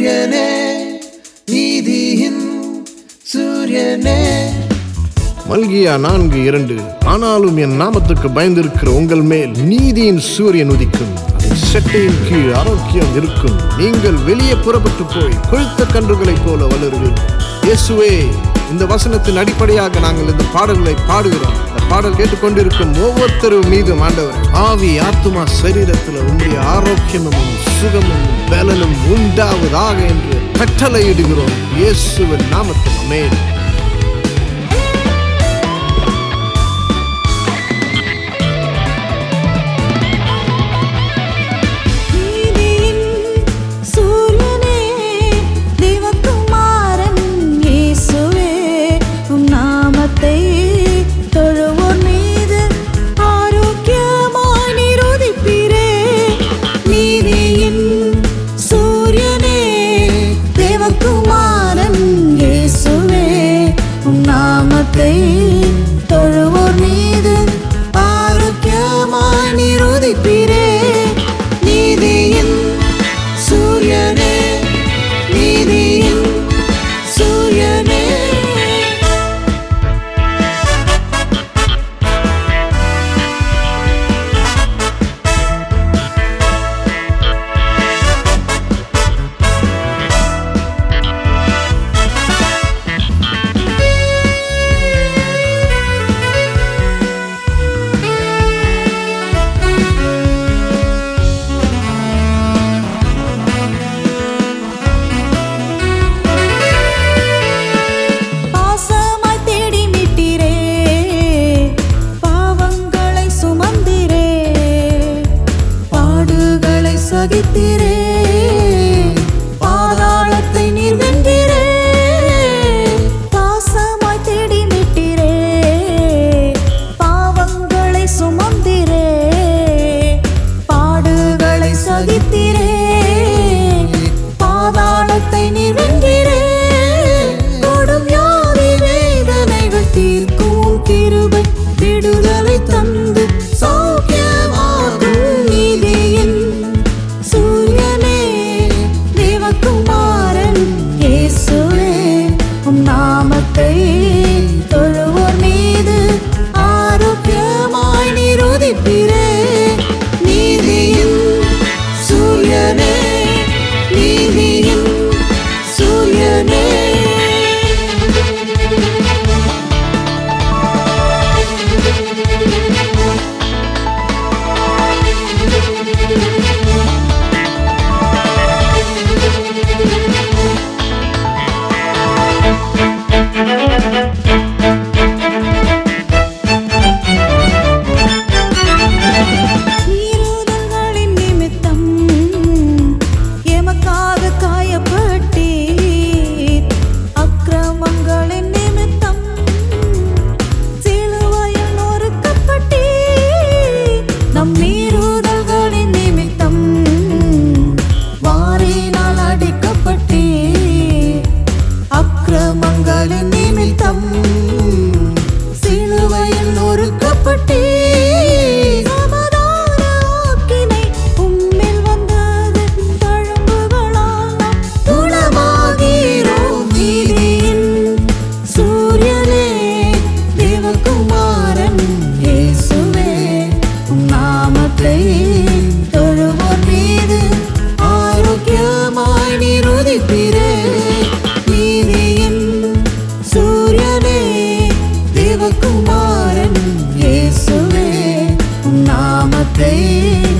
சூரியனே நீதியின் சூரியனே மல்கியா நான்கு இரண்டு ஆனாலும் என் நாமத்துக்கு பயந்திருக்கிற உங்கள் மேல் நீதியின் சூரியன் உதிக்கும் அதன் செட்டையின் கீழ் ஆரோக்கியம் இருக்கும் நீங்கள் வெளியே புறப்பட்டு போய் கொழுத்த கன்றுகளைப் போல வளருவீர்கள் இயேசுவே இந்த வசனத்தின் அடிப்படையாக நாங்கள் இந்த பாடல்களை பாடுகிறோம் இந்த பாடல் கேட்டுக்கொண்டிருக்கும் ஒவ்வொருத்தரும் மீதும் ஆண்டவர் ஆவி ஆத்துமா சரீரத்தில் உங்களுடைய ஆரோக்கியமும் சுகமும் பலனும் உண்டாவதாக என்று கட்டளையிடுகிறோம் இயேசுவின் நாமத்தில் அமேன் நீதியின் சூரியனே தேவகுமாரன் இயேசுவே உம் நாமத்தை தொழுவோர் மீது ஆரோக்கியமாய் நிரோதிப்பீரே நீதியின் சூரியனே தேவகுமாரன் இயேசுவே உம் நாமத்தை தொழுவோர் மீது ஆரோக்கியமாய் நிரோதிப்பீரே நீதியின் சூரியனே நீதியின் சூரியனே பாசமாய் தேடி மீட்டீரே பாவங்களை சுமந்திரே பாடுகளை சகித்தீரே பாதாளத்தை நீர் வென்றீரே பாசமாய் தேடி மீட்டீரே பாவங்களை சுமந்திரே பாடுகளை சகித்தீரே பாதாளத்தை நீர் வென்றீரே கொடும் யாதி வேதனைகள் தீர்க்கும் கிருபை விடுதலை தந்து சௌக்கியமாக்கும் நீதியின் சூரியனே தேவகுமாரன் இயேசுவே உம் நாமத்தை தொழுவோர் மீது ஆரோக்கியமாய் நிரோதிப்பீரே நீதியின் சூரியனே நீதியின் சூரியனே மீறுதல்களின் நிமித்தம் எமக்காக காயப்பட்டீர் அக்கிரமங்களின் நிமித்தம் சிலுவையில் நொறுக்கப்பட்டீர் நம் மீறுதல்களின் நிமித்தம் வாரினால் அடிக்கப்பட்டீர் அக்கிரமங்களின் நிமித்தம் சிலுவையில் நொறுக்கப்பட்டீர் சமாதான ஆக்கினை உம்மில் வந்தது தழும்புகளால் நாம் குணமாகிறோம் நீதியின் சூரியனே தேவகுமாரன் இயேசுவே உம் நாமத்தை தொழுவோர் மீது ஆரோக்கியமாய் நிரோதிப்பீரே நீதியின் சூரியனே தேவகுமாரன் இயேசுவே உம் நாமத்தை